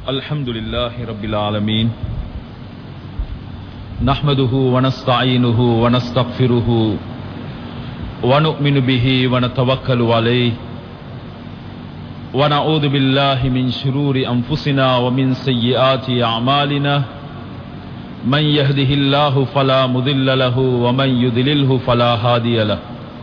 الحمد لله رب العالمين نحمده ونستعينه ونستغفره ونؤمن به ونتوكل عليه ونعوذ بالله من شرور أنفسنا ومن سيئات أعمالنا من يهده الله فلا مضل له ومن يضلله فلا هادي له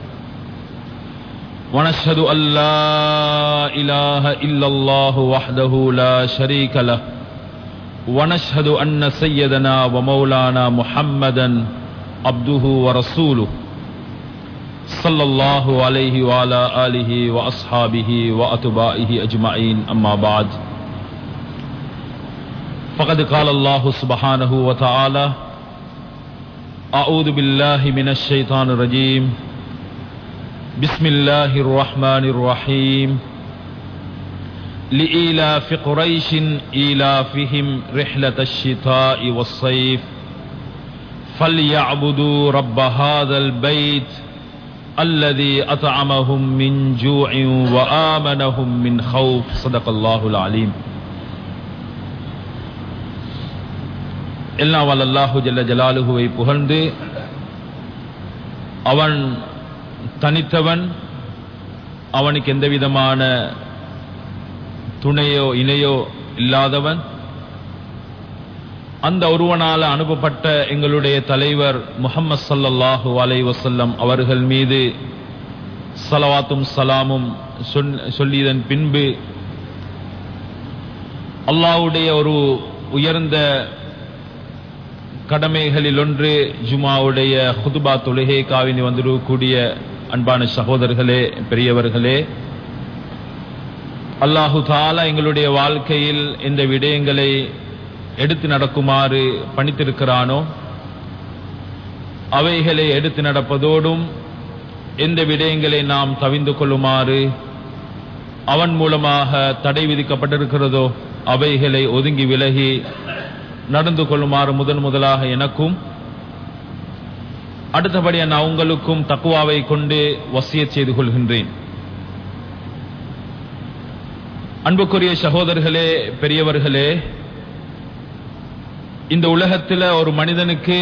ونشهد أن لا إله إلا الله وحده لا شريك له ونشهد أن سيدنا ومولانا محمدا عبده ورسوله صلى الله عليه وعلى آله وأصحابه وأتباعه أجمعين أما بعد فقد قال الله سبحانه وتعالى أعوذ بالله من الشيطان الرجيم بسم الله الرحمن الرحيم لإيلاف قريش إيلافهم رحلة الشتاء والصيف فليعبدوا رب هذا البيت الذي أطعمهم من جوع وآمنهم من خوف صدق الله العليم எல்லாம் வல்ல அல்லாஹு ஜல்ல ஜலாலுகுவை புகழ்ந்து அவன் தனித்தவன் அவனுக்கு எந்த விதமான துணையோ இணையோ இல்லாதவன் அந்த ஒருவனால அனுப்பப்பட்ட எங்களுடைய தலைவர் முகம்மது சல்லல்லாஹு அலை வசல்லம் அவர்கள் மீது சலவாத்தும் சலாமும் சொல்லியதன் பின்பு அல்லாவுடைய ஒரு உயர்ந்த கடமைகளில் ஒன்று ஜுமாவுடைய ஹுதுபா தொழுகை காவினி வந்திருக்கக்கூடிய அன்பான சகோதரர்களே பெரியவர்களே அல்லாஹு தாலா எங்களுடைய வாழ்க்கையில் இந்த விடயங்களை எடுத்து நடக்குமாறு பணித்திருக்கிறானோ அவைகளை எடுத்து நடப்பதோடும் எந்த விடயங்களை நாம் தவிந்து கொள்ளுமாறு அவன் மூலமாக தடை விதிக்கப்பட்டிருக்கிறதோ அவைகளை ஒதுங்கி விலகி நடந்து கொள்ளுமாறு முதன் முதலாக எனக்கும் அடுத்தபடியாக நான் உங்களுக்கும் தக்குவாவை கொண்டு வசிய செய்து கொள்கின்றேன் அன்புக்குரிய சகோதரர்களே பெரியவர்களே இந்த உலகத்தில் ஒரு மனிதனுக்கு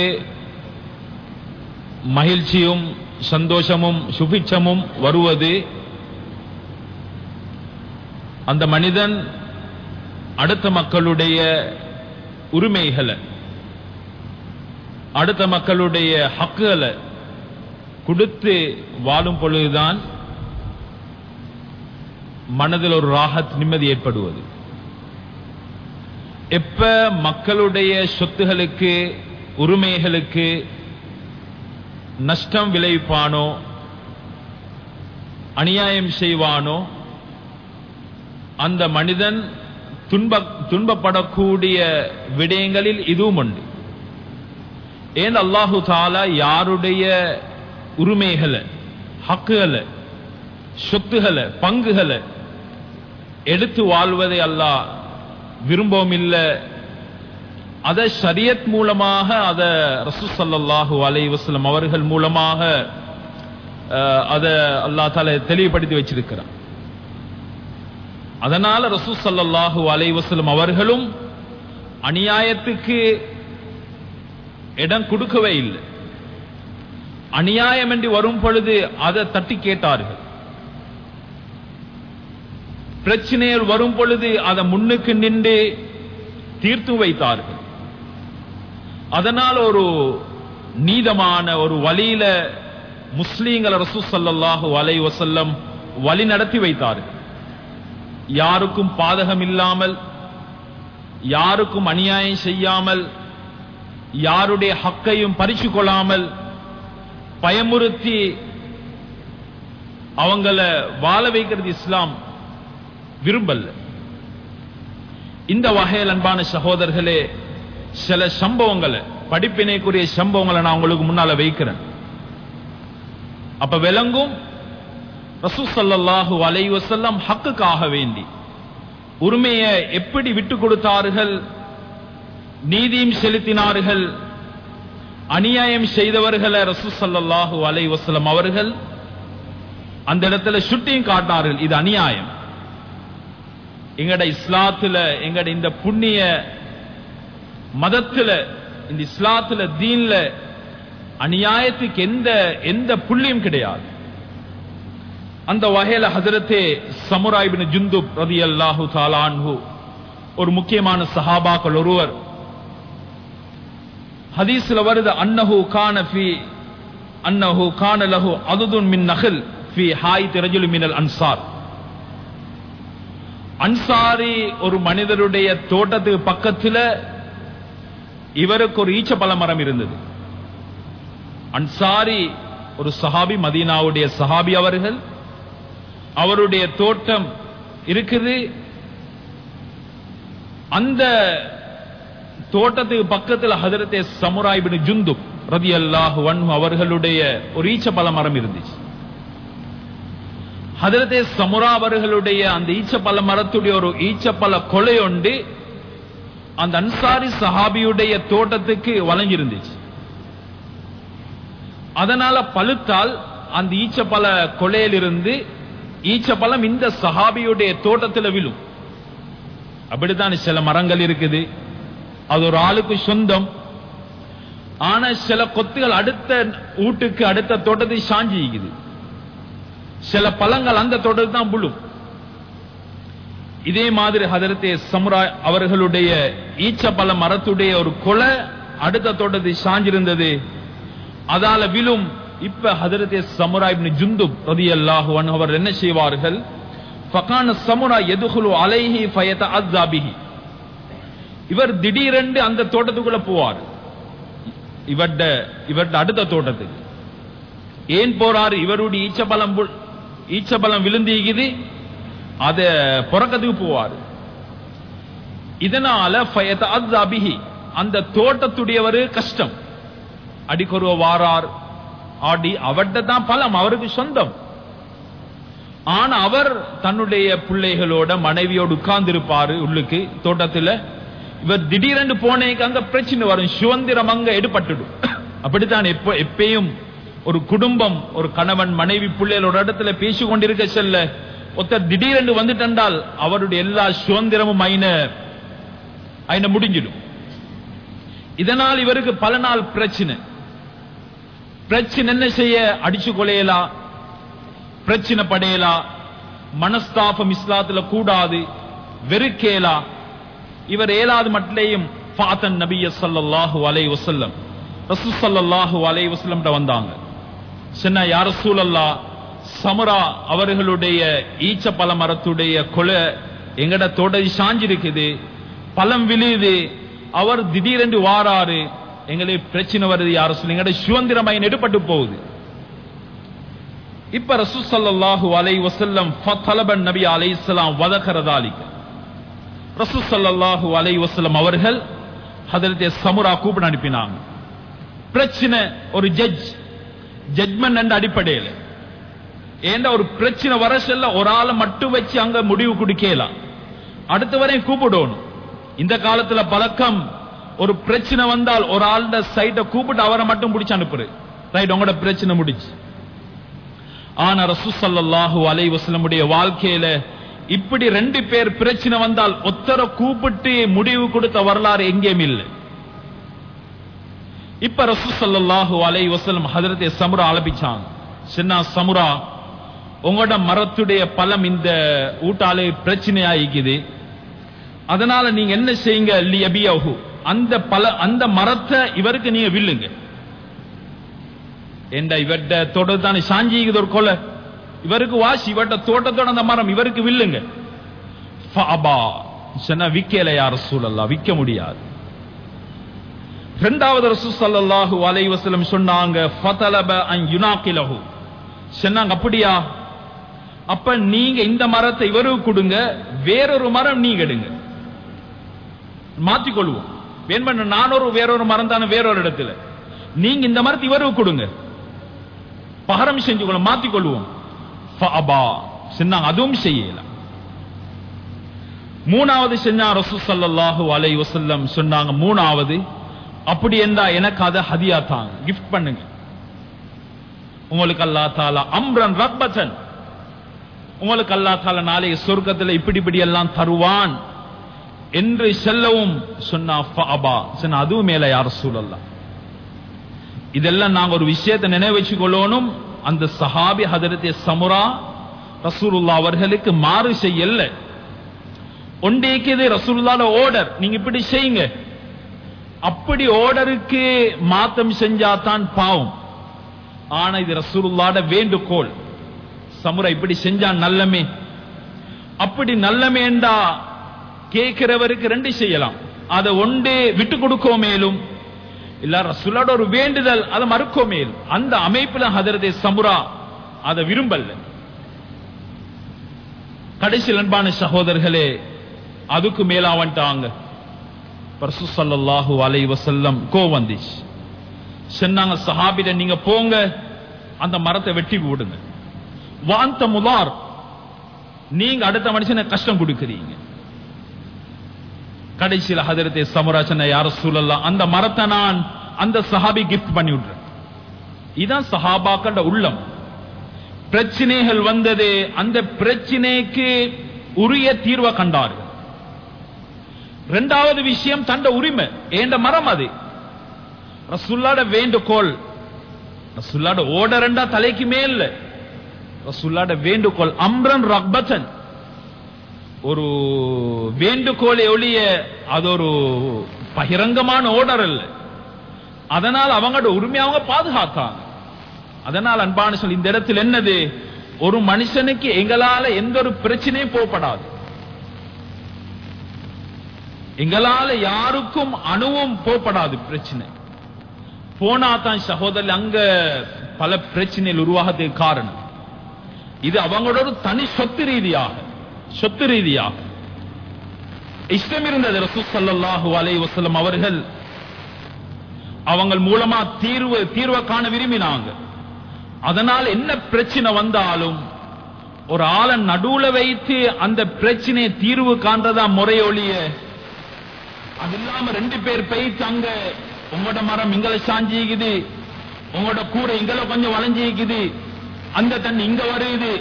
மகிழ்ச்சியும் சந்தோஷமும் சுபிட்சமும் வருவது அந்த மனிதன் அடுத்த மக்களுடைய உரிமைகளை அடுத்த மக்களுடைய ஹக்குகளை கொடுத்து வாழும் பொழுதுதான் மனதில் ஒரு ராகத் நிம்மதி ஏற்படுவது எப்ப மக்களுடைய சொத்துகளுக்கு உரிமைகளுக்கு நஷ்டம் விளைவிப்பானோ அநியாயம் செய்வானோ அந்த மனிதன் துன்ப துன்பப்படக்கூடிய விடயங்களில் இதுவும் உண்டு ஏன் அல்லாஹு தாலா யாருடைய உரிமைகளை ஹக்குகளை சொத்துகளை பங்குகளை எடுத்து வாழ்வதை அல்லாஹ் விரும்பவும் இல்லை அதை ஷரியத் மூலமாக அதை ரசூ சல்லாஹூ அலை வஸ்லம் அவர்கள் மூலமாக அதை அல்லா தால தெளிவுபடுத்தி வச்சிருக்கிறான் அதனால ரசூ சல்லாஹூ அலை வஸ்லம் அவர்களும் அநியாயத்துக்கு இடம் கொடுக்கவே இல்லை அநியாயம் என்று வரும் பொழுது அதை தட்டி கேட்டார்கள் பிரச்சனைகள் வரும் பொழுது அதை முன்னுக்கு நின்று தீர்த்து வைத்தார்கள் அதனால் ஒரு நீதமான ஒரு வழியில முஸ்லீம்கள் ரசூ சல்லாஹூ அலை வசல்லம் வழி நடத்தி வைத்தார்கள் யாருக்கும் பாதகம் இல்லாமல் யாருக்கும் அநியாயம் செய்யாமல் யாருடைய ஹக்கையும் பறிச்சு கொள்ளாமல் பயமுறுத்தி அவங்கள வாழ வைக்கிறது இஸ்லாம் விரும்பல்ல இந்த வகையில் அன்பான சகோதரர்களே சில சம்பவங்களை படிப்பினைக்குரிய சம்பவங்களை நான் உங்களுக்கு முன்னால வைக்கிறேன் அப்ப விளங்கும் ரசூ சல்லாஹூ அலை வசல்லம் ஹக்குக்காக வேண்டி உரிமையை எப்படி விட்டு கொடுத்தார்கள் நீதியும் செலுத்தினார்கள் அநியாயம் செய்தவர்களை ரசூ சல்லாஹூ அலை வசலம் அவர்கள் அந்த இடத்துல சுட்டியும் காட்டினார்கள் இது அநியாயம் எங்கட இஸ்லாத்துல எங்கட இந்த புண்ணிய மதத்துல இந்த இஸ்லாத்துல தீன்ல அநியாயத்துக்கு எந்த எந்த புள்ளியும் கிடையாது அந்த வகையில ஹதரத்தே சமுராய்பின் ஜுந்துப் ரதி அல்லாஹு தாலான்ஹு ஒரு முக்கியமான சஹாபாக்கள் ஒருவர் ஹதீஸ்ல வருது அன்னஹு கான ஃபி அன்னஹு கான லஹு அதுதுன் மின் நஹில் ஃபி ஹாய் ரஜுல் மினல் அன்சார் அன்சாரி ஒரு மனிதருடைய தோட்டத்துக்கு பக்கத்துல இவருக்கு ஒரு ஈச்சப்பழ மரம் இருந்தது அன்சாரி ஒரு சஹாபி மதீனாவுடைய சஹாபி அவர்கள் அவருடைய தோட்டம் இருக்குது அந்த தோட்டத்துக்கு பக்கத்தில் ஹதரத்தே சமுராய்பின் ஜுந்து ரதி அல்லாஹ் அவர்களுடைய ஒரு ஈச்சப்பழ மரம் இருந்துச்சு ஹதரத்தே சமுரா அவர்களுடைய அந்த ஈச்சப்பழ மரத்துடைய ஒரு ஈச்சப்பழ கொலை உண்டு அந்த அன்சாரி சஹாபியுடைய தோட்டத்துக்கு வளைஞ்சிருந்துச்சு அதனால பழுத்தால் அந்த ஈச்சப்பழ கொலையிலிருந்து ஈச்சப்பழம் இந்த சஹாபியுடைய தோட்டத்தில் விழும் அப்படித்தான் சில மரங்கள் இருக்குது அது ஒரு ஆளுக்கு சொந்தம் ஆனா சில கொத்துகள் அடுத்த வீட்டுக்கு அடுத்த தோட்டத்தை சாஞ்சி இருக்குது சில பழங்கள் அந்த தோட்டத்தில் தான் விழும் இதே மாதிரி ஹதரத்தே சமுராய் அவர்களுடைய ஈச்சப்பழ மரத்துடைய ஒரு கொலை அடுத்த தோட்டத்தை சாஞ்சிருந்தது அதால விழும் இப்ப ஹதரத்தே சமுராய் ஜுந்துப் ரதி அல்லாஹு அவர் என்ன செய்வார்கள் ஃபகான சமுரா எதுகுலு அலைஹி ஃபயத அஸ்ஸாபிஹி இவர் திடீரென்று அந்த தோட்டத்துக்குள்ள போவார் இவர்ட இவர்ட அடுத்த தோட்டத்துக்கு ஏன் போறாரு இவருடைய ஈச்சபலம் புல்- ஈச்சபலம் விழுந்திக்குது அத புறக்கத்துக்கு போவார் இதனால ஃபயத அஸ்ஸாபிஹி அந்த தோட்டத்துடையவர் கஷ்டம் அடிக்கொருவ வாரார் ஆடி அவர்கிட்ட தான் பலம் அவருக்கு சொந்தம் ஆனா அவர் தன்னுடைய பிள்ளைகளோட மனைவியோடு உட்கார்ந்து இருப்பாரு உள்ளுக்கு தோட்டத்துல இவர் திடீரென்று போனேக்கு அங்க பிரச்சனை வரும் சுதந்திரம் அங்க எடுபட்டுடும் அப்படித்தான் எப்ப எப்பயும் ஒரு குடும்பம் ஒரு கணவன் மனைவி பிள்ளைகளோட இடத்துல பேசி கொண்டிருக்க செல்ல ஒருத்தர் திடீரென்று வந்துட்டென்றால் அவருடைய எல்லா சுதந்திரமும் ஐன ஐன முடிஞ்சிடும் இதனால் இவருக்கு பல நாள் பிரச்சனை பிரச்சனை என்ன செய்ய அடிச்சு கொலையலாம் பிரச்சனை படையலாம் மனஸ்தாபம் இஸ்லாத்துல கூடாது வெறுக்கேலா இவர் ஏழாவது மட்டிலேயும் ஃபாத்தன் நபிய ஸல்லல்லாஹு அலைஹி வஸல்லம் ரசூல் ஸல்லல்லாஹு அலைஹி வஸல்லம் வந்தாங்க சொன்ன யார் ரசூலல்லா சமரா அவர்களுடைய ஈச்ச பழ மரத்துடைய கொலை எங்கட தோட்டை சாஞ்சிருக்குது பழம் விழுது அவர் திடீரென்று வாராரு எங்களுக்கு பிரச்சனை வருது யார சொல்லி எங்கட சுதந்திரமாய் நெடுப்பட்டு போகுது இப்ப ரசூல் ஸல்லல்லாஹு அலைஹி வஸல்லம் ஃபதலபன் நபி அலைஹிஸ்ஸலாம் வதகரதாலிக ரசூல் ஸல்லல்லாஹு அலைஹி வஸல்லம் அவர்கள் ஹதரத்தே சமுரா கூப்பிட்டு அனுப்பினாங்க பிரச்சனை ஒரு ஜட்ஜ் ஜட்மெண்ட் என்ற அடிப்படையில் ஏண்டா ஒரு பிரச்சனை வர செல்ல ஒரு ஆளை மட்டும் வச்சு அங்க முடிவு குடிக்கலாம் அடுத்த வரையும் கூப்பிடணும் இந்த காலத்துல பழக்கம் ஒரு பிரச்சனை வந்தால் ஒரு ஆளோட சைட்டை கூப்பிட்டு அவரை மட்டும் பிடிச்சு அனுப்புரு ரைட் உங்களோட பிரச்சனை முடிச்சு ஆனா ரசூல் ஸல்லல்லாஹு அலைஹி வஸல்லமுடைய வாழ்க்கையில இப்படி ரெண்டு பேர் பிரச்சனை வந்தால் ஒத்தரை கூப்பிட்டு முடிவு கொடுத்த வரலாறு எங்கேயும் இல்லை இப்ப ரசூல் ஸல்லல்லாஹு அலைஹி வஸல்லம் ஹஜரத்தே சமுரா ஆலபிச்சாங்க சின்ன சமுரா உங்களோட மரத்துடைய பழம் இந்த ஊட்டாலே பிரச்சனையாயிக்குது அதனால நீங்க என்ன செய்யுங்க லி அபியஹு அந்த பல அந்த மரத்தை இவருக்கு நீங்க வில்லுங்க என்ற இவர்ட தோட்டத்தை தானே சாஞ்சிக்குது ஒரு கொலை இவருக்கு வாசி இவர்ட தோட்டத்தோட அந்த மரம் இவருக்கு வில்லுங்க ஃபஅபா சொன்னா விக்கல யார் சூழல்லா விக்க முடியாது இரண்டாவது ரசூல் ஸல்லல்லாஹு அலைஹி வஸல்லம் சொன்னாங்க ஃபதலப அன் யுனாகிலஹு சொன்னாங்க அப்படியா அப்ப நீங்க இந்த மரத்தை இவருக்கு கொடுங்க வேறொரு மரம் நீங்க எடுங்க மாத்திக்கொள்வோம் வேண்பண்ண நானொரு வேறொரு மரம் தானே வேறொரு இடத்துல நீங்க இந்த மரத்தை இவருக்கு கொடுங்க பகரம் செஞ்சு கொள்ள மாத்திக்கொள்வோம் ஃபஅபா சொன்னாங்க அதுவும் செய்யல மூணாவது செஞ்சா ரசூ ஸல்லல்லாஹு அலைஹி வஸல்லம் சொன்னாங்க மூணாவது அப்படி என்றா எனக்கு அதை ஹதியா தாங்க கிஃப்ட் பண்ணுங்க உங்களுக்கு அல்லா தாலா அம்ரன் ரப்பத்தன் உங்களுக்கு அல்லா தால நாளைய சொர்க்கத்துல இப்படி இப்படி எல்லாம் தருவான் என்று செல்லவும் சொன்னா ஃபஅபா. சொன்னா அதுவும் மேல யார் சூழல்லாம் இதெல்லாம் நாங்க ஒரு விஷயத்தை நினைவு வச்சுக்கொள்ளணும் அந்த சஹாபி ஹதரத்தே சமுரா ரசூலுல்லா அவர்களுக்கு மாறு செய்யல ஒன்றேக்குது ரசூலுல்லாட ஓர்டர் நீங்க இப்படி செய்யுங்க அப்படி ஓர்டருக்கு மாத்தம் செஞ்சாதான் பாவம் ஆனா இது ரசூலுல்லாட வேண்டுகோள் சமுரா இப்படி செஞ்சா நல்லமே அப்படி நல்லமேண்டா கேட்கிறவருக்கு ரெண்டு செய்யலாம் அதை ஒன்று விட்டு கொடுக்கோ மேலும் இல்ல ரசூலோட ஒரு வேண்டுதல் அதை மறுக்கோ மேலும் அந்த அமைப்புல ஹதரதே சமுரா அதை விரும்பல கடைசி அன்பான சகோதரர்களே அதுக்கு மேலா வந்துட்டாங்க பரசு ஸல்லல்லாஹு அலைஹி வஸல்லம் கோ வந்துச்சு சொன்னாங்க சஹாபிட நீங்க போங்க அந்த மரத்தை வெட்டி விடுங்க வாந்த முலார் நீங்க அடுத்த மனுஷனை கஷ்டம் கொடுக்கிறீங்க கடைசியில் ஹதரத்தை சமராசன யார சூழல்லாம் அந்த மரத்தை நான் அந்த சஹாபி கிஃப்ட் பண்ணி விடுறேன் இதான் சஹாபாக்களோட உள்ளம் பிரச்சனைகள் வந்தது அந்த பிரச்சனைக்கு உரிய தீர்வை கண்டார்கள் இரண்டாவது விஷயம் தண்ட உரிமை ஏண்ட மரம் அது ரசுல்லாட வேண்டுகோள் ரசுல்லாட ஓடரண்டா தலைக்கு மேல ரசுல்லாட வேண்டுகோள் அம்ரன் ரக்பத்தன் ஒரு வேண்டுகோளை ஒழிய அது ஒரு பகிரங்கமான ஓடர் அல்ல அதனால் அவங்களோட உரிமையை அவங்க பாதுகாத்தாங்க அதனால் அன்பான சொல்லி இந்த இடத்தில் என்னது ஒரு மனுஷனுக்கு எங்களால எந்த ஒரு பிரச்சனையும் போகப்படாது எங்களால யாருக்கும் அணுவும் போகப்படாது பிரச்சனை போனா தான் சகோதரர் அங்க பல பிரச்சனைகள் உருவாகிறதுக்கு காரணம் இது அவங்களோட ஒரு தனி சொத்து ரீதியாக சொத்து ரீதியாக இஷ்டம் இருந்தது ரசூ ஸல்லல்லாஹு அலைஹி வஸல்லம் அவர்கள் அவங்க மூலமா தீர்வு தீர்வை காண விரும்பினாங்க அதனால் என்ன பிரச்சனை வந்தாலும் ஒரு ஆளை நடுவுல வைத்து அந்த பிரச்சனையை தீர்வு காண்றதா முறையொழிய அது இல்லாம ரெண்டு பேர் போயிட்டு அங்க உங்களோட மரம் இங்கல சாஞ்சிக்குது உங்களோட கூரை இங்கல கொஞ்சம் வளைஞ்சிக்குது அந்த தண்ணி இங்க வருது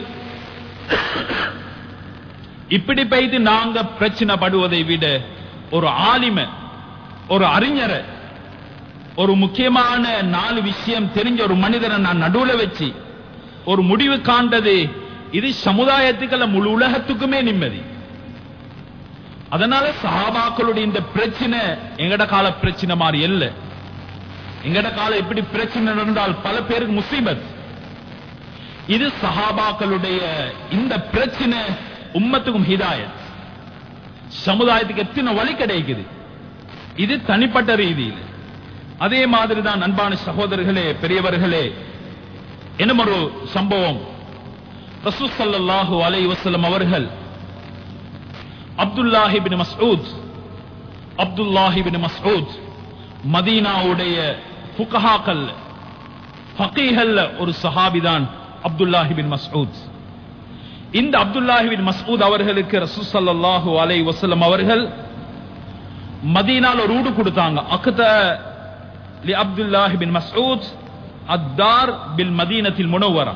இப்படி போயிட்டு நாங்க பிரச்சனை படுவதை விட ஒரு ஆலிம ஒரு அறிஞரை ஒரு முக்கியமான நாலு விஷயம் தெரிஞ்ச ஒரு மனிதரை நான் நடுவுல வச்சு ஒரு முடிவு காண்றது இது சமுதாயத்துக்கு முழு உலகத்துக்குமே நிம்மதி அதனால சஹாபாக்களுடைய இந்த பிரச்சனை எங்கட கால பிரச்சனை மாதிரி இல்ல எங்கட கால இப்படி பிரச்சனை நடந்தால் பல பேருக்கு முசீபத் இது சஹாபாக்களுடைய இந்த பிரச்சனை உம்மத்துக்கும் ஹிதாயத் சமுதாயத்துக்கு எத்தனை வழி கிடைக்குது இது தனிப்பட்ட ரீதியில் அதே மாதிரி தான் அன்பான சகோதரர்களே பெரியவர்களே என்னும் ஒரு சம்பவம் ரசூ ஸல்லல்லாஹு அலைஹி வஸல்லம் அவர்கள் அப்துல்லாஹி பின் மஸ்ஊத் அப்துல்லாஹி பின் மஸ்ஊத் மதீனாவுடைய ஃபுகஹாக்கள் ஃபகீஹல்ல ஒரு சஹாபிதான் அப்துல்லாஹி பின் மஸ்ஊத் இந்த அப்துல்லாஹி பின் மஸ்ஊத் அவர்களுக்கு ரசூ ஸல்லல்லாஹு அலைஹி வஸல்லம் அவர்கள் மதீனால ஒரு ஊடு கொடுத்தாங்க அக்த லி அப்துல்லாஹி பின் மஸ்ஊத் அத்தார் பில் மதீனத்தில் முனவரா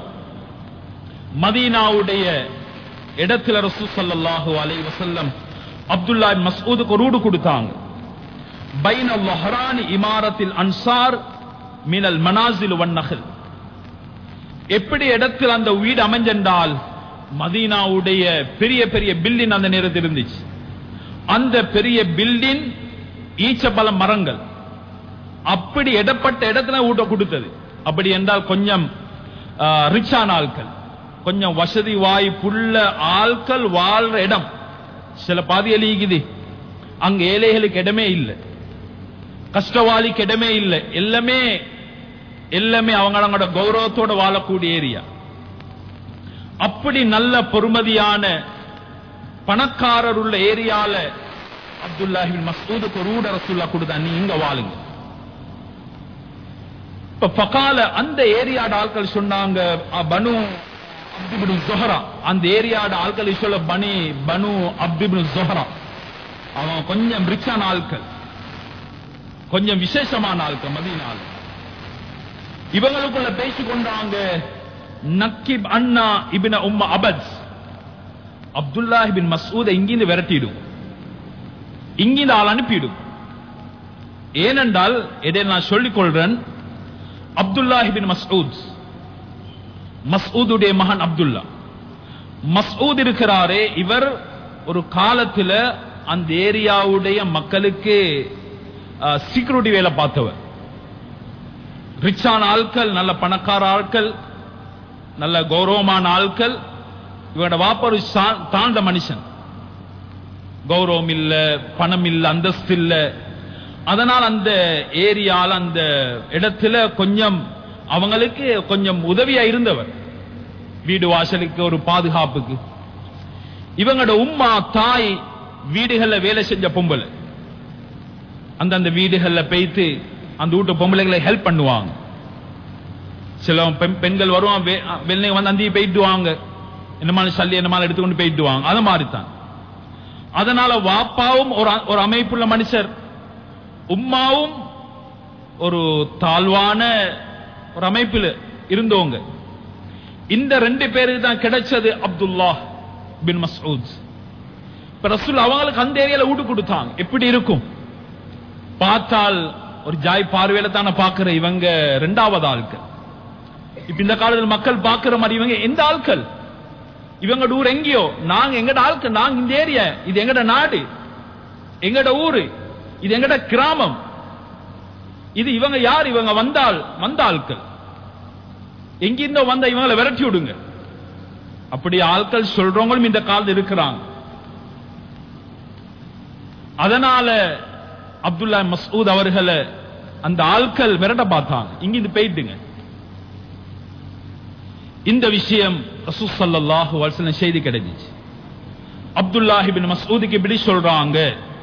மதீனாவுடைய இடத்துல ரசூ ஸல்லல்லாஹு அலைஹி வஸல்லம் அப்துல்லா பின் மஸ்ஊதுக்கு ஒரு ஊடு கொடுத்தாங்க பைன லஹரானி இமாரத்தில் அன்சார் மினல் மனாசில் வன் நஹல் எப்படி இடத்தில் அந்த வீடு அமைஞ்சென்றால் மதீனாவுடைய பெரிய பெரிய பில்டிங் அந்த நேரத்தில் இருந்துச்சு அந்த பெரிய பில்டிங் ஈச்சபல மரங்கள் அப்படி இடப்பட்ட இடத்துல ஊட்ட கொடுத்தது அப்படி என்றால் கொஞ்சம் ரிச்சான ஆட்கள் கொஞ்சம் வசதி வாய்ப்புள்ள ஆட்கள் வாழ்ற இடம் சில பாதி அழிக்குது அங்க ஏழைகளுக்கு இடமே இல்லை கஷ்டவாளிக்கு இடமே இல்லை எல்லாமே எல்லாமே அவங்களோட கௌரவத்தோட வாழக்கூடிய ஏரியா அப்படி நல்ல பொறுமதியான பணக்காரர் உள்ள ஏரியால அப்துல்லாஹிபின் மசூதுக்கு ஒரு ஊட ரசூல்லா கொடுத்தா நீ இங்க வாழுங்க இப்ப பகால அந்த ஏரியாட ஆட்கள் சொன்னாங்க அ, பனு அப்திபின் ஜொஹரா அந்த ஏரியாட ஆட்கள் சொல்ல பனி பனு அப்திபின் ஜொஹரா அவன் கொஞ்சம் ரிச்சான ஆட்கள் கொஞ்சம் விசேஷமான ஆட்கள் மதீனால இவங்களுக்குள்ள பேசிக் கொண்டாங்க நக்கிப் அண்ணா இபின உம்ம அபத் அப்துல்லாஹி பின் மசூத இங்கிருந்து விரட்டிடும் இங்கிருந்து ஆள் அனுப்பிடும் ஏனென்றால் இதை நான் சொல்லிக் கொள்றேன் அப்துல்லாஹி பின் மஸ்ஊத் மஸ்ஊதுடைய மகன் அப்துல்லா மஸ்ஊத் இருக்கிறாரே இவர் ஒரு காலத்துல அந்த ஏரியாவுடைய மக்களுக்கு செக்யூரிட்டி வேலை பார்த்தவர் ரிச்சான ஆட்கள் நல்ல பணக்கார ஆட்கள் நல்ல கௌரவமான ஆட்கள் இவரோட வாப்ப ஒரு சா- தாழ்ந்த மனுஷன் கௌரவம் இல்ல பணம் இல்ல அந்தஸ்து இல்ல அதனால் அந்த ஏரியால அந்த இடத்துல கொஞ்சம் அவங்களுக்கு கொஞ்சம் உதவியா இருந்தவர் வீடு வாசலுக்கு ஒரு பாதுகாப்புக்கு இவங்களோட உம்மா தாய் வீடுகள்ல வேலை செஞ்ச பொம்பளை அந்தந்த வீடுகள்ல போயிட்டு அந்த வீட்டு பொம்பளைகளை ஹெல்ப் பண்ணுவாங்க சில பெண்- பெண்கள் வருவாங்க வே- வெள்ளை வந்து அந்தி போயிட்டு வாங்க என்னமான சல்லி என்னமான எடுத்துக்கொண்டு போயிட்டு வாங்க அது மாதிரி தான் அதனால வாப்பாவும் ஒரு அ- ஒரு அமைப்புள்ள மனுஷர் உம்மாவும் ஒரு தாழ்வான ஒரு அமைப்பில் இருந்தவங்க இந்த ரெண்டு பேருக்கு தான் கிடைச்சது அப்துல்லா பின் மசூத் இப்ப ரசூல் அவங்களுக்கு அந்த ஏரியால வீடு கொடுத்தாங்க எப்படி இருக்கும் பார்த்தால் ஒரு ஜாய் பார்வையில தானே பாக்குற இவங்க ரெண்டாவது ஆட்கள் இப்ப இந்த காலத்தில் மக்கள் பார்க்கிற மாதிரி இவங்க எந்த ஆட்கள் இவங்க ஊர் எங்கேயோ நாங்க எங்கட ஆட்கள் நாங்க இந்த ஏரியா இது எங்கட நாடு எங்கட ஊரு இது எங்கட கிராமம் இது இவங்க யார் இவங்க வந்தால் வந்த ஆட்கள் எங்கிருந்தோ வந்த இவங்களை விரட்டி விடுங்க அப்படி ஆட்கள் சொல்றவங்களும் இந்த காலத்தில் இருக்கிறாங்க அதனால அப்துல்லா மசூத் அவர்களை அந்த ஆட்கள் விரட்ட பார்த்தாங்க இங்கிருந்து போயிட்டுங்க இந்த விஷயம் ரசூ ஸல்லல்லாஹு அலைஹி வஸல்லம் செய்தி கிடைச்சிச்சு அப்துல்லாஹி பின் மஸ்ஊதுக்கு இப்படி சொல்றாங்க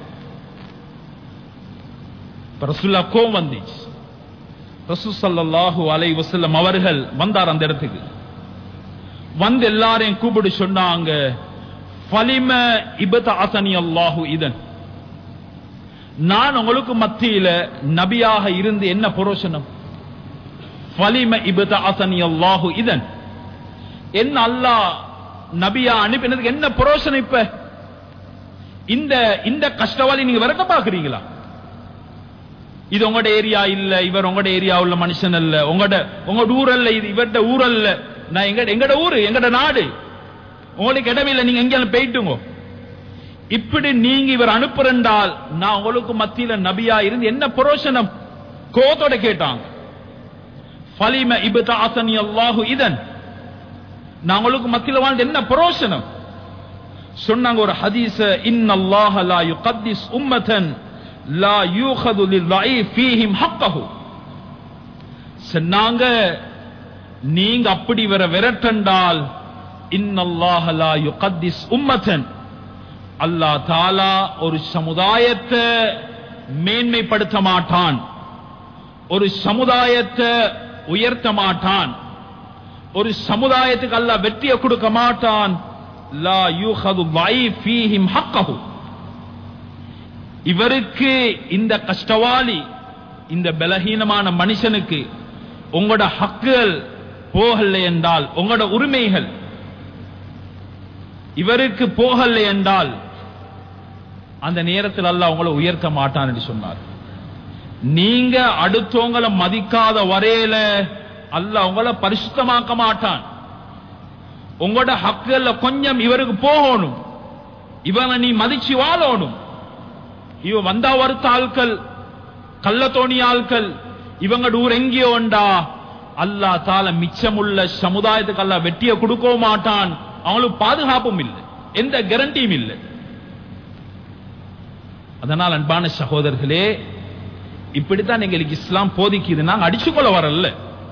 இப்ப ரசூல்லா கோவம் வந்துச்சு ரசூ ஸல்லல்லாஹு அலைஹி வஸல்லம் அவர்கள் வந்தார் அந்த இடத்துக்கு வந்து எல்லாரையும் கூப்பிட்டு சொன்னாங்க ஃபலிம இபதஅசனி அல்லாஹு இதன் நான் உங்களுக்கு மத்தியில நபியாக இருந்து என்ன புரோஷனம் ஃபலிம இபதஅசனி அல்லாஹு இதன் என்ன அல்லாஹ் நபியா அனுப்பினதுக்கு என்ன புரோஷனம் இப்ப இந்த இந்த கஷ்டவாளி நீங்க விரட்ட பாக்குறீங்களா இது உங்களோட ஏரியா இல்ல இவர் உங்களோட ஏரியா உள்ள மனுஷன் அல்ல உங்களோட உங்களோட ஊர் அல்ல இது இவர்ட ஊர் அல்ல நான் எங்க எங்கட ஊரு எங்கட நாடு உங்களுக்கு இடமில்லை நீங்க எங்கேயாலும் போயிட்டுங்க இப்படி நீங்க இவர் அனுப்புறண்டால் நான் உங்களுக்கு மத்தியில நபியா இருந்து என்ன புரோஷனம் கோத்தோட கேட்டாங்க ஃபலிம இப்தாசனி அல்லாஹு இதன் நான் உங்களுக்கு மத்தியில வாழ்ந்து என்ன புரோஷனம் சொன்னாங்க ஒரு ஹதீஸ இன்னல்லாஹ லா யுகத்திஸ் உம்மதன் லா யூஹது லில் ஃபீஹிம் ஹக்கஹு சொன்னாங்க நீங்க அப்படி வர விரட்டண்டால் இன்னல்லாஹ லா யுகத்திஸ் உம்மதன் அல்லாஹ் தாலா ஒரு சமுதாயத்தை மேன்மைப்படுத்த மாட்டான் ஒரு சமுதாயத்தை உயர்த்த மாட்டான் ஒரு சமுதாயத்துக்கு அல்லாஹ் வெற்றியை கொடுக்க மாட்டான் லா யூஹது ஃபீஹிம் ஹக்கஹு இவருக்கு இந்த கஷ்டவாளி இந்த பலகீனமான மனுஷனுக்கு உங்களோட ஹக்குகள் போகல என்றால் உங்களோட உரிமைகள் இவருக்கு போகல என்றால் அந்த நேரத்தில் அல்லாஹ் உங்களை உயர்த்த மாட்டான் என்று சொன்னார் நீங்க அடுத்தவங்களை மதிக்காத வரையில அல்லாஹ் உங்களை பரிசுத்தமாக்க மாட்டான் உங்களோட ஹக்குகள்ல கொஞ்சம் இவருக்கு போகணும் இவனை நீ மதிச்சு வாழணும் இவன் வந்தா வருத்த ஆட்கள் கள்ளத்தோணி ஆட்கள் இவங்க ஊர் எங்கேயோ உண்டா அல்லாஹ் தால மிச்சமுள்ள சமுதாயத்துக்கு அல்லாஹ் வெட்டிய கொடுக்கவும் மாட்டான் அவங்களுக்கு பாதுகாப்பும் இல்லை எந்த கேரண்டியும் இல்லை அதனால் அன்பான சகோதரர்களே இப்படித்தான் எங்களுக்கு இஸ்லாம் போதிக்குது நாங்க அடிச்சுக்கொள்ள வரல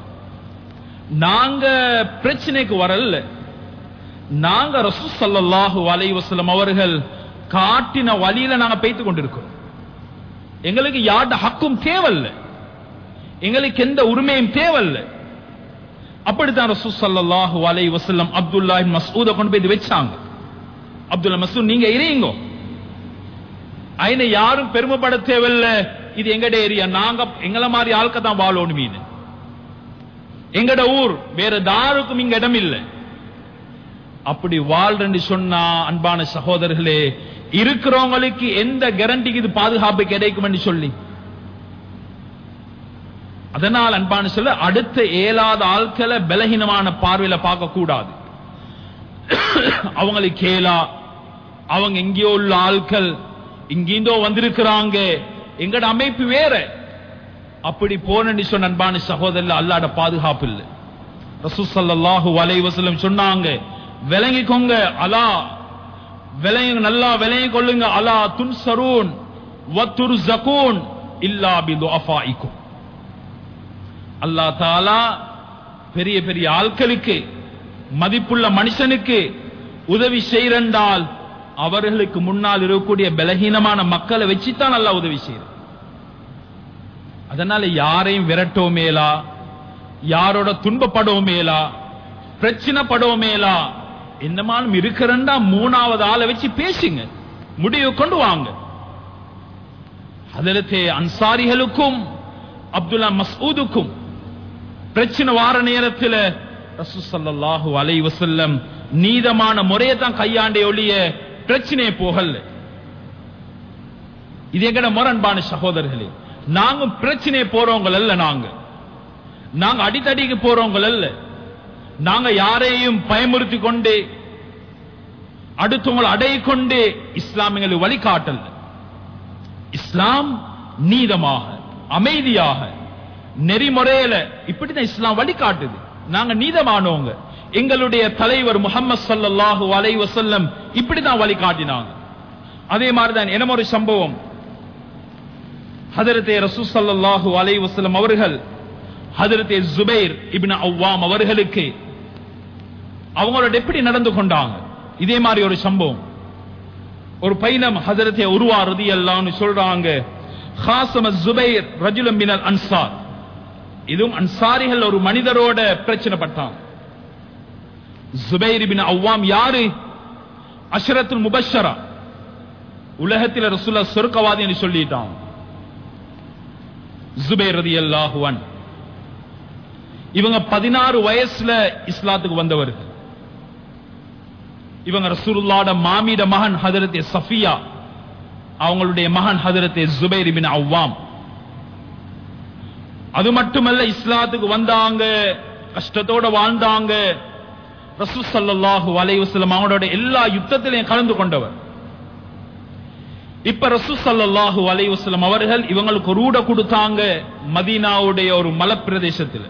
நாங்க பிரச்சனைக்கு வரல நாங்க ரசூ ஸல்லல்லாஹு அலைஹி வஸல்லம் அவர்கள் காட்டின வழியில நாங்க பேய்த்து கொண்டிருக்கிறோம் எங்களுக்கு யார்ட ஹக்கும் தேவல்ல எங்களுக்கு எந்த உரிமையும் தேவல்ல அப்படித்தான் ரசூ ஸல்லல்லாஹு அலைஹி வஸல்லம் அப்துல்லாஹ் இப்னு மஸ்ஊத கொண்டு போய் இது வச்சாங்க அப்துல்லா மஸ்ஊத் நீங்க இருங்க ஐன யாரும் பெருமைப்பட தேவையில்ல இது எங்கட ஏரியா நாங்க எங்கள மாதிரி ஆள்க தான் வாழணும் மீன் எங்கட ஊர் வேற தாருக்கும் இங்க இடம் இல்லை அப்படி வாழ்றேன்னு சொன்னா அன்பான சகோதரர்களே இருக்கிறவங்களுக்கு எந்த கேரண்டிக்கு இது பாதுகாப்பு கிடைக்கும் சொல்லி அதனால் அன்பான சொல்ல அடுத்த ஏழாத ஆட்களை பலகீனமான பார்வையில பார்க்க கூடாது அவங்களுக்கு கேளா அவங்க எங்கேயோ உள்ள ஆட்கள் இங்கிருந்தோ வந்திருக்கிறாங்க எங்கட அமைப்பு வேற அப்படி போனன்னு சொன்ன அன்பான சகோதரர் அல்லாட பாதுகாப்பு இல்லை ரசூசல்லாஹு அலைவசலம் சொன்னாங்க விளங்கிக்கோங்க அலா விளங்க நல்லா விளங்கி கொள்ளுங்க அலா துன் சரூன் வத்துரு ஜகூன் இல்லா பிது அஃபாயிக்கும் அல்லா தாலா பெரிய பெரிய ஆட்களுக்கு மதிப்புள்ள மனுஷனுக்கு உதவி செய்யறண்டால் அவர்களுக்கு முன்னால் இருக்கக்கூடிய பலகீனமான மக்களை வச்சுத்தான் நல்லா உதவி செய்யற அதனால யாரையும் விரட்டோமேலா யாரோட துன்பப்படுவோமேலா பிரச்சனைப்படுவோமேலா என்னமாலும் இருக்கிறண்டா மூணாவது ஆளை வச்சு பேசுங்க முடிவு கொண்டு வாங்க அதிலத்தே அன்சாரிகளுக்கும் அப்துல்லா மசூதுக்கும் பிரச்சனை வார நேரத்தில் ரசூசல்லாஹு அலை வசல்லம் நீதமான முறையை தான் கையாண்டே ஒழிய பிரச்சனையே போகல இது எங்கட முரண்பான சகோதரர்களே நாங்க பிரச்சனை போறவங்க அல்ல நாங்க நாங்க அடித்தடிக்கு போறவங்க அல்ல நாங்க யாரையும் பயமுறுத்தி கொண்டு அடுத்தவங்களை அடைய கொண்டு இஸ்லாமியங்களுக்கு வழிகாட்டல் இஸ்லாம் நீதமாக அமைதியாக நெறிமுறையில இப்படிதான் இஸ்லாம் வழிகாட்டுது நாங்க நீதமானவங்க எங்களுடைய தலைவர் முகமது சல்லாஹூ அலை வசல்லம் இப்படிதான் வழிகாட்டினாங்க அதே மாதிரிதான் என்ன ஒரு சம்பவம் ஹதரத்தே ரசூ சல்லாஹூ அலை வசல்லம் அவர்கள் ஹதரத்தே ஜுபைர் இபின் அவ்வாம் அவர்களுக்கு அவங்களோட எப்படி நடந்து கொண்டாங்க இதே மாதிரி ஒரு சம்பவம் ஒரு பையனம் ஹதரத்தே உருவா ரதி அல்லான்னு சொல்றாங்க ஹாசம ஜுபைர் ரஜுலம் மினல் அன்சார் இதுவும் அன்சாரிகள் ஒரு மனிதரோட பிரச்சனை பட்டாங்க ஜுபைர் பின் அவ்வாம் யாரு அஷரத்துல் முபஷரா உலகத்தில் ரசூல்லா சொர்க்கவாதி என்று சொல்லிட்டான் ஜுபைர் ரதி அல்லாஹுவன் இவங்க பதினாறு வயசுல இஸ்லாத்துக்கு வந்தவர்கள் இவங்க ரசூலுல்லாட மாமிட மகன் ஹதரத்தே சஃபியா அவங்களுடைய மகன் ஹதரத்தே ஜுபைர் பின் அவ்வாம் அது மட்டுமல்ல இஸ்லாத்துக்கு வந்தாங்க கஷ்டத்தோட வாழ்ந்தாங்க ரசூ சல்லாஹூ அலைவசலம் அவங்களோட எல்லா யுத்தத்திலையும் கலந்து கொண்டவர் இப்ப ரசூ சல்லாஹூ அலைவசலம் அவர்கள் இவங்களுக்கு ஒரு ஊட கொடுத்தாங்க மதீனாவுடைய ஒரு மலப்பிரதேசத்தில்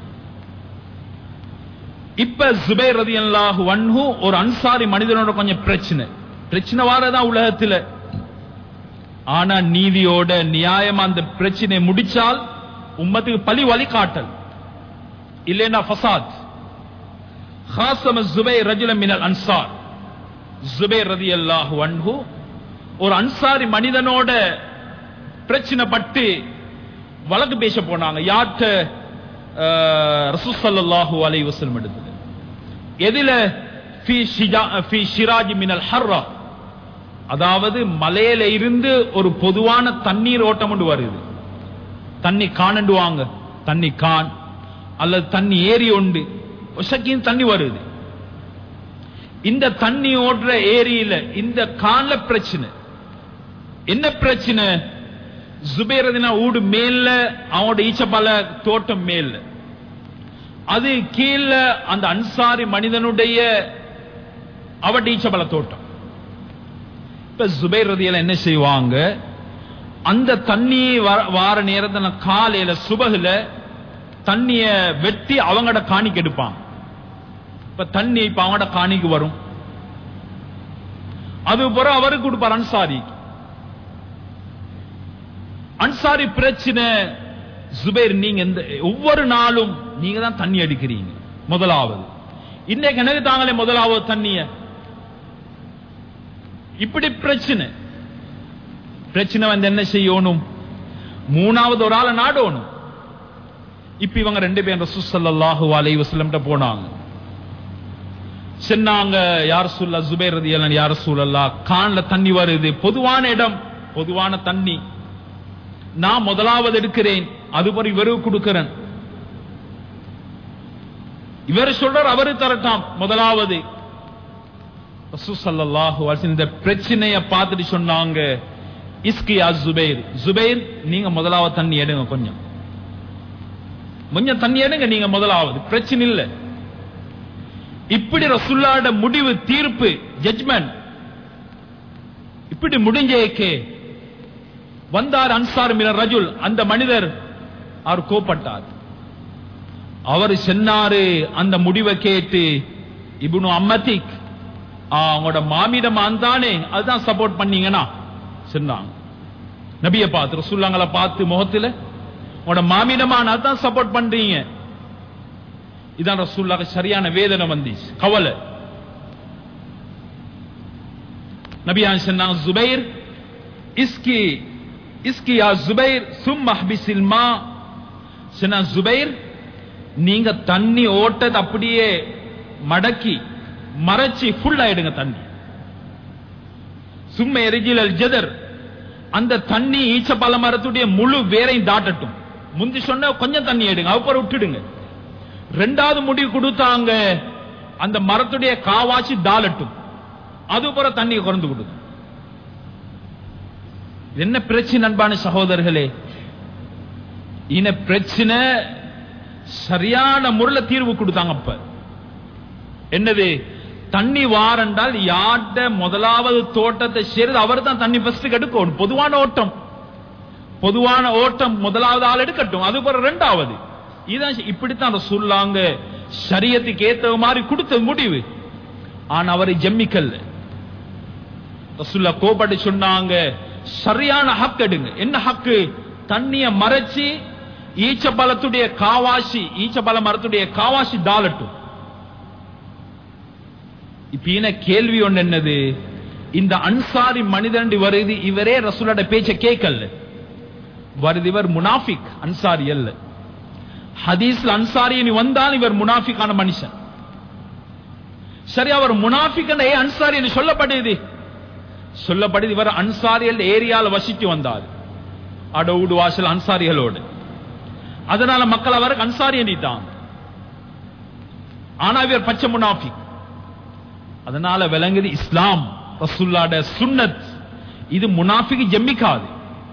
இப்ப ஜுபைர் ரதி அல்லாஹு வன்ஹு ஒரு அன்சாரி மனிதனோட கொஞ்சம் பிரச்சனை பிரச்சனை வாரதான் உலகத்துல ஆனா நீதியோட நியாயமா அந்த பிரச்சனை முடிச்சால் உம்மத்துக்கு பழி வழிகாட்டல் இல்லைன்னா ஃபசாத் ஹாசம ஜுபை ரஜுல மினல் அன்சார் ஜுபை ரதி அல்லாஹு அன்ஹு ஒரு அன்சாரி மனிதனோட பிரச்சனை பட்டு வழக்கு பேச போனாங்க யார்கிட்ட ரசூசல்லாஹு அலை வசலம் எடுத்தது எதில ஷிராஜ் மினல் ஹர்ரா அதாவது மலையில இருந்து ஒரு பொதுவான தண்ணீர் ஓட்டம் கொண்டு வருது தண்ணி காணண்டுவாங்க தண்ணி கான் அல்லது தண்ணி ஏரி உண்டு ஒசக்கியும் தண்ணி வருது இந்த தண்ணி ஓடுற ஏரியில இந்த கான்ல பிரச்சனை என்ன பிரச்சனை ஜுபேரதினா ஊடு மேல அவனோட ஈச்சப்பல தோட்டம் மேல அது கீழ அந்த அன்சாரி மனிதனுடைய அவட ஈச்சப்பல தோட்டம் இப்ப ஜுபைர் ரதியில என்ன செய்வாங்க அந்த தண்ணி வார நேரத்துல காலையில சுபகுல தண்ணிய வெட்டி அவங்கட காணிக்கு எடுப்பாங்க இப்ப தண்ணி இப்ப அவங்கட காணிக்கு வரும் அது பிறகு அவருக்கு கொடுப்பார் அன்சாரி அன்சாரி பிரச்சனை ஜுபைர் நீங்க இந்த ஒவ்வொரு நாளும் நீங்க தான் தண்ணி அடிக்கிறீங்க முதலாவது இன்னைக்கு எனக்கு தாங்களே முதலாவது தண்ணிய இப்படி பிரச்சனை பிரச்சனை வந்து என்ன செய்யணும் மூணாவது ஒரு ஆளை நாடணும் இப்ப இவங்க ரெண்டு பேரும் ரசூசல்லாஹு அலை வசலம் போனாங்க சொன்னாங்க யார் சொல்ல ஜுபேர் ரதி யார் சூழல்லா கான்ல தண்ணி வருது பொதுவான இடம் பொதுவான தண்ணி நான் முதலாவது எடுக்கிறேன் அது போல இவரு கொடுக்கிறேன் இவர் சொல்றார் அவரு தரட்டாம் முதலாவது ரசூல் ஸல்லல்லாஹு அலைஹி வஸல்லம் இந்த பிரச்சனைய பார்த்துட்டு சொன்னாங்க இஸ்கியா ஜுபைர் ஜுபைர் நீங்க முதலாவது தண்ணி எடுங்க கொஞ்சம் கொஞ்சம் தண்ணி எடுங்க நீங்க முதலாவது பிரச்சனை இல்ல இப்படி ரசூல்லாட முடிவு தீர்ப்பு ஜட்ஜ்மெண்ட் இப்படி முடிஞ்சேக்கே வந்தார் அன்சார் மின ரஜுல் அந்த மனிதர் அவர் கோப்பட்டார் அவர் சொன்னாரு அந்த முடிவை கேட்டு இப்னு அம்மதிக் ஆ, உங்களோட மாமியிடம் தானே அதுதான் சப்போர்ட் பண்ணீங்கன்னா சொன்னாங்க நபியை பார்த்து ரசூல்லாங்களை பார்த்து முகத்துல உங்களோட மாமியிடமான அதான் சப்போர்ட் பண்றீங்க இதான் ரசூல்லாக்கு சரியான வேதனை வந்துச்சு கவலை நபியான் சொன்னாங்க ஜுபைர் இஸ்கி இஸ்கி யா ஜுபைர் சும் மஹ்பிசில் மா சொன்னா ஜுபைர் நீங்க தண்ணி ஓட்டத்தை அப்படியே மடக்கி மறைச்சி ஃபுல் ஆயிடுங்க தண்ணி சும்ம எரிஜில் அல் ஜதர் அந்த தண்ணி ஈச்ச பல மரத்துடைய முழு வேரையும் தாட்டட்டும் முந்தி சொன்ன கொஞ்சம் தண்ணி எடுங்க அப்புறம் விட்டுடுங்க ரெண்டாவது முடிவு கொடுத்தாங்க அந்த மரத்துடைய காவாச்சி தாளட்டும் அது போற தண்ணி குறைந்து கொடுக்கும் இது என்ன பிரச்சனை அன்பான சகோதரர்களே இன பிரச்சனை சரியான முறையில் தீர்வு கொடுத்தாங்க அப்ப என்னது தண்ணி வாரண்டால் யார்ட முதலாவது தோட்டத்தை சேர்ந்து அவர் தான் தண்ணி ஃபர்ஸ்ட் எடுக்கணும் பொதுவான ஓட்டம் பொதுவான ஓட்டம் முதலாவது ஆள் எடுக்கட்டும் அது பிறகு ரெண்டாவது இதான் இப்படித்தான் சொல்லாங்க சரியத்துக்கு ஏத்த மாதிரி கொடுத்த முடிவு ஆனா அவரை ஜம்மிக்கல்ல ரசுல்லா கோபப்பட்டு சொன்னாங்க சரியான ஹக் எடுங்க என்ன ஹக்கு தண்ணிய மறைச்சு ஈச்ச பழத்துடைய காவாசி ஈச்ச பழ மரத்துடைய காவாசி தாளட்டும் இப்ப என்ன கேள்வி ஒண்ணு என்னது இந்த அன்சாரி மனிதன் வருது இவரே ரசூலோட பேச்ச கேட்கல வருது இவர் முனாஃபிக் அன்சாரி அல்ல ஹதீஸ்ல அன்சாரி நீ வந்தால் இவர் முனாஃபிக்கான மனுஷன் சரி அவர் முனாஃபிக் ஏ அன்சாரி என்று சொல்லப்படுது சொல்லப்படுது இவர் அன்சாரியல் ஏரியால வசித்து வந்தார் அடவுடு வாசல் அன்சாரிகளோடு அதனால மக்கள் அவருக்கு அன்சாரி எண்ணிட்டாங்க ஆனா இவர் பச்சை முனாஃபிக் அதனால விளங்குது இஸ்லாம் ரசுல்லாட சுன்னத் இது முனாஃபிக்கு ஜம்மிக்காது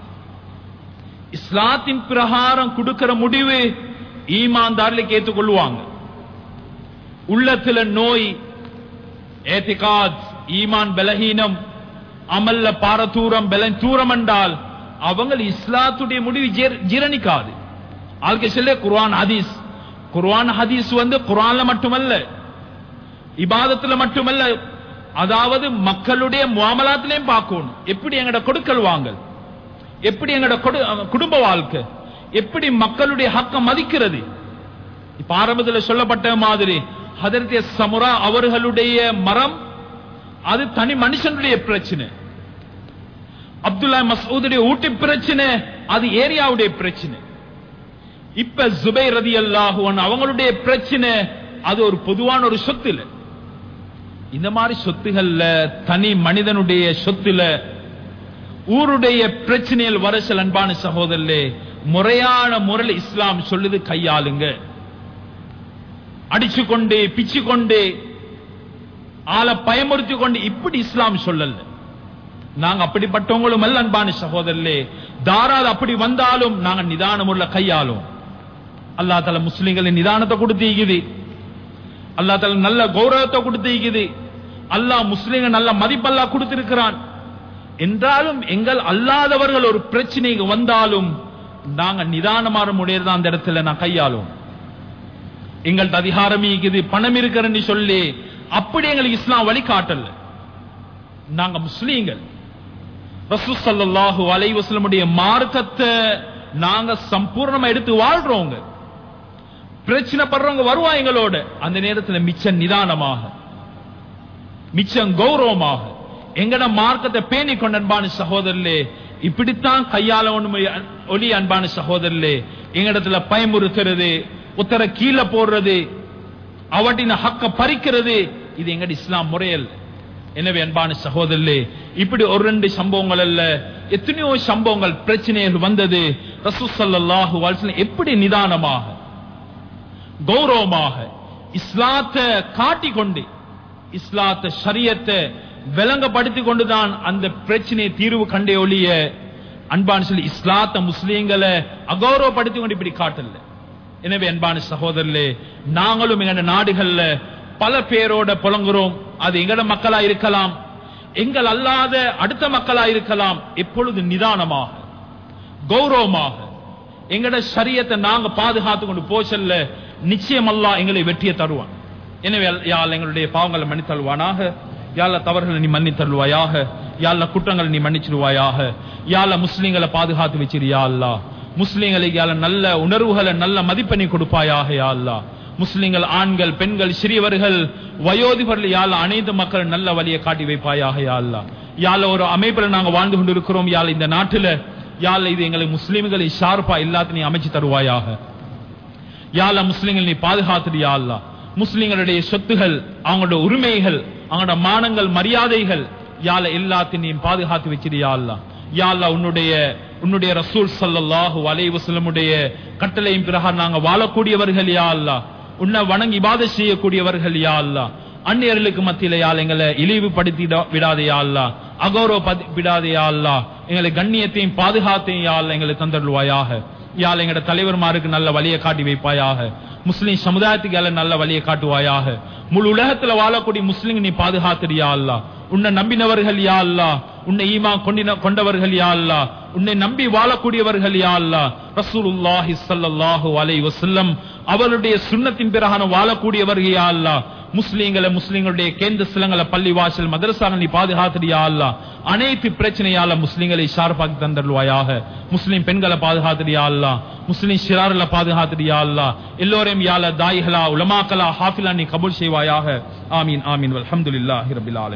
இஸ்லாத்தின் பிரகாரம் கொடுக்கிற முடிவு ஈமான்தாரில் ஏற்றுக்கொள்வாங்க உள்ளத்துல நோய் ஏத்திகாத் ஈமான் பலஹீனம் அமல்ல பாரதூரம் பலன் தூரம் என்றால் அவங்க இஸ்லாத்துடைய முடிவு ஜீர- ஜீரணிக்காது ஆளுக்கு சொல்ல குர்ஆன் ஹதீஸ் குர்ஆன் ஹதீஸ் வந்து குர்ஆன்ல மட்டுமல்ல இபாதத்துல மட்டுமல்ல அதாவது மக்களுடைய முவாமலாத்திலையும் பார்க்கணும் எப்படி எங்கட கொடுக்கல் வாங்கல் எப்படி எங்கட கொடு- குடும்ப வாழ்க்கை எப்படி மக்களுடைய ஹக்க மதிக்கிறது இப்ப ஆரம்பத்தில் சொல்லப்பட்ட மாதிரி ஹதரத்திய சமுரா அவர்களுடைய மரம் அது தனி மனுஷனுடைய பிரச்சனை அப்துல்லா மசூதுடைய ஊட்டி பிரச்சனை அது ஏரியாவுடைய பிரச்சனை இப்ப ஜுபை ரதி அல்லாஹுவன் அவங்களுடைய பிரச்சனை அது ஒரு பொதுவான ஒரு சொத்து இல்ல இந்த மாதிரி சொத்துகள்ல தனி மனிதனுடைய சொத்துல ஊருடைய பிரச்சனையில் வரசல் அன்பான சகோதரர்களே முறையான முறையில் இஸ்லாம் சொல்லுது கையாளுங்க அடிச்சு கொண்டு பிச்சு கொண்டு ஆளை பயமுறுத்தி கொண்டு இப்படி இஸ்லாம் சொல்லல நாங்க அப்படிப்பட்டவங்களும் அல்ல அன்பான சகோதரர்களே தாராள அப்படி வந்தாலும் நாங்க நிதானம் உள்ள கையாளும் அல்லா தல முஸ்லிம்களின் நிதானத்தை கொடுத்திருக்குது அல்லா தல நல்ல கௌரவத்தை கொடுத்திருக்குது அல்லாஹ் முஸ்லிங்க நல்ல மதிப்பல்லா கொடுத்திருக்கிறான் என்றாலும் எங்கள் அல்லாதவர்கள் ஒரு பிரச்சனைக்கு வந்தாலும் நாங்க நிதானமான முறையில் தான் அந்த இடத்துல நான் கையாளும் எங்கள்ட்ட அதிகாரம் இருக்குது பணம் இருக்கிறன்னு சொல்லி அப்படி எங்களுக்கு இஸ்லாம் வழிகாட்டல நாங்க முஸ்லீம்கள் ரசூ ஸல்லல்லாஹு அலைஹி வஸல்லமுடைய மார்க்கத்தை நாங்க சம்பூர்ணமா எடுத்து வாழ்றோங்க பிரச்சனை படுறவங்க வருவா எங்களோட அந்த நேரத்துல மிச்சம் நிதானமாக மிச்சம் கௌரவமாக எங்கட மார்க்கத்தை பேணி கொண்ட அன்பான சகோதரர்களே இப்படித்தான் கையாள ஒண்ணுமே ஒலி அன்பான சகோதரர்களே எங்களிடத்துல பயமுறுத்துறது உத்தர கீழே போடுறது அவட்டின ஹக்க பறிக்கிறது இது எங்கட இஸ்லாம் முறையல்ல எனவே அன்பான சகோதரர்களே இப்படி ஒரு ரெண்டு சம்பவங்கள் அல்ல எத்தனையோ சம்பவங்கள் பிரச்சனைகள் வந்தது ரசூசல்லாஹு வாழ்க்கை எப்படி நிதானமாக கௌரவமாக இஸ்லாத்தை காட்டிக்கொண்டு இஸ்லாத்தை ஷரியத்தை விளங்கப்படுத்தி கொண்டுதான் அந்த பிரச்சனையை தீர்வு கண்டே ஒழிய அன்பான சொல்லி இஸ்லாத்த முஸ்லீம்களை அகௌரவப்படுத்தி கொண்டு இப்படி காட்டல எனவே அன்பான சகோதரர்களே நாங்களும் எங்க நாடுகள்ல பல பேரோட புலங்குறோம் அது எங்கட மக்களா இருக்கலாம் எங்கள் அல்லாத அடுத்த மக்களா இருக்கலாம் எப்பொழுது நிதானமாக கௌரவமாக எங்கட சரியத்தை நாங்க பாதுகாத்து கொண்டு போச்சல்ல நிச்சயம் அல்லாஹ் எங்களை வெற்றியை தருவான் எனவே யாழ் எங்களுடைய பாவங்களை மன்னித்தருவானாக யாழ்ல தவறுகளை நீ மன்னித்தருவாயாக யாழ்ல குற்றங்களை நீ மன்னிச்சிருவாயாக யாழ்ல முஸ்லீம்களை பாதுகாத்து வச்சிருயா அல்லா முஸ்லீம்களுக்கு யாழ நல்ல உணர்வுகளை நல்ல மதிப்பை நீ கொடுப்பாயாக யா அல்லா முஸ்லிம்கள் ஆண்கள் பெண்கள் சிறியவர்கள் வயோதிபர்கள் யாழ் அனைத்து மக்கள் நல்ல வழியை காட்டி வைப்பாயாக யா அல்லா யாழ ஒரு அமைப்புல நாங்க வாழ்ந்து கொண்டிருக்கிறோம் யாழ் இந்த நாட்டுல யாழ் இது எங்களுக்கு முஸ்லிம்களை ஷார்ப்பா எல்லாத்தையும் நீ அமைச்சு தருவாயாக யாழ முஸ்லிம்கள் நீ பாதுகாத்துடியா அல்லா முஸ்லிம்களுடைய சொத்துகள் அவங்களோட உரிமைகள் அவங்களோட மானங்கள் மரியாதைகள் யாழ எல்லாத்தையும் நீ பாதுகாத்து வச்சிருயா அல்லா யாழ்லா உன்னுடைய உன்னுடைய ரசூல் சல்லல்லாஹு அலைஹி வஸல்லமுடைய கட்டளையின் பிரகாரம் நாங்க வாழக்கூடியவர்கள் யா அல்லா உன்னை வணங்கி இபாத செய்யக்கூடியவர்கள் யா அல்லா அந்நியர்களுக்கு மத்தியில யாழ் எங்களை இழிவுபடுத்தி விடாதே யா அல்லா அகௌரவ விடாதே யா அல்லா எங்களை கண்ணியத்தையும் பாதுகாத்தையும் யா அல்லா எங்களை தந்தருவாயாக யாழ் எங்கட தலைவர்மாருக்கு நல்ல வழியை காட்டி வைப்பாயாக முஸ்லிம் சமுதாயத்துக்கு யாழ நல்ல வழியை காட்டுவாயாக முழு உலகத்துல வாழக்கூடிய முஸ்லிம் நீ பாதுகாத்துறியா அல்லா உன்னை நம்பினவர்கள் யா அல்லா உன்னை ஈமா கொண்டின கொண்டவர்கள் யா அல்லா உன்னை நம்பி வாழக்கூடியவர்கள் யா அல்லா ரசூலுல்லாஹி ஸல்லல்லாஹு அலைஹி வஸல்லம் அவருடைய சுன்னத்தின் பிரகாரம் வாழக்கூடியவர்கள் யா அல்லா முஸ்லீம்களை முஸ்லீம்களுடைய கேந்திர சிலங்களை பள்ளி வாசல் மதரசாங்க நீ பாதுகாத்துறியா அல்லா அனைத்து பிரச்சனையால முஸ்லீம்களை ஷார்பாக்கி தந்தருவாயாக முஸ்லீம் பெண்களை பாதுகாத்துறியா அல்லா முஸ்லீம் ஷிரார்ல பாதுகாத்துறியா அல்லா எல்லோரையும் யால தாய்களா உலமாக்கலா ஹாஃபிலா நீ கபூல் செய்வாயாக ஆமீன் ஆமீன் அல்ஹம்துலில்லாஹி ரபில் ஆலமீன்